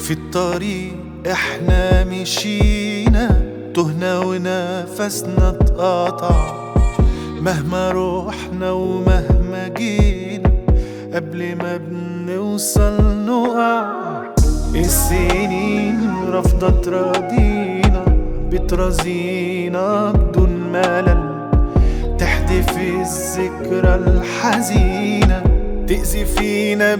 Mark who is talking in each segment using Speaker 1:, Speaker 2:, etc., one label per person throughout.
Speaker 1: في الطريق احنا مشينا تهنا ونفسنا اتقطع مهما روحنا ومهما جينا قبل ما بنوصل نقع السنين رافضة تراضينا بترازينا بدون ملل تحدف الذكرى الحزينة تأذي فينا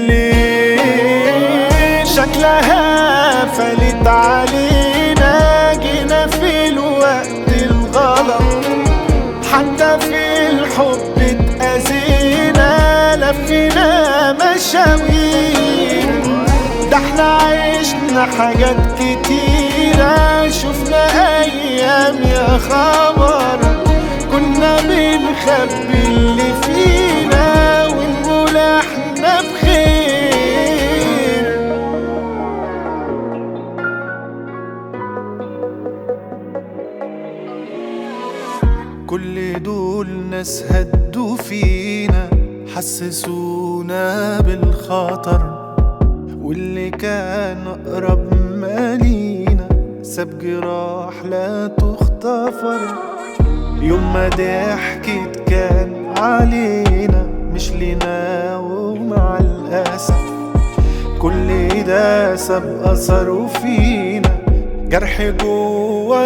Speaker 1: بالليل
Speaker 2: شكلها فلت علينا جينا في الوقت الغلط حتى في الحب اتأذينا لفينا مشاوير ده احنا عشنا حاجات كتيرة شفنا أيام يا خبر كنا بنخبي اللي فينا ونقول احنا بخير
Speaker 1: كل دول ناس هدوا فينا حسسونا بالخطر واللي كان أقرب ما لينا ساب جراح لا تختفر يوم ما ضحكت كان علينا مش لينا ومع الأسف كل ده ساب أثره فينا جرح جوا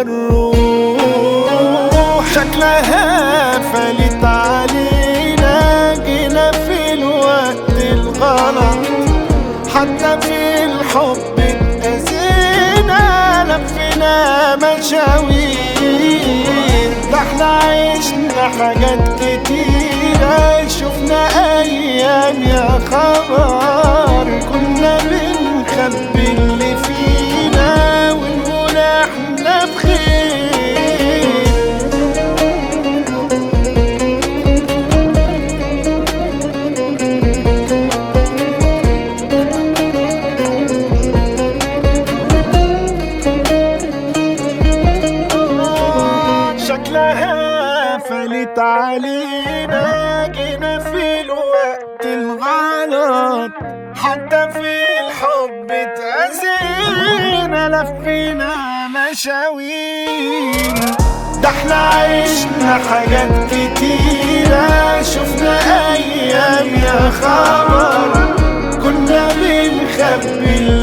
Speaker 1: الروح
Speaker 2: شكلها فلت علينا جينا في الوقت الغلط حتى في الحب اتأذينا لفينا مشاوير ده احنا عشنا حاجات كتيرة شفنا أيام يا خبر كنا بنخبي اللي فينا ونقول احنا بخير شكلها فلت علينا جينا في الوقت الغلط حتى في الحب اتأذينا لفينا مشاوير ده احنا عشنا حاجات كتيرة شفنا أيام يا خبر كنا بنخبي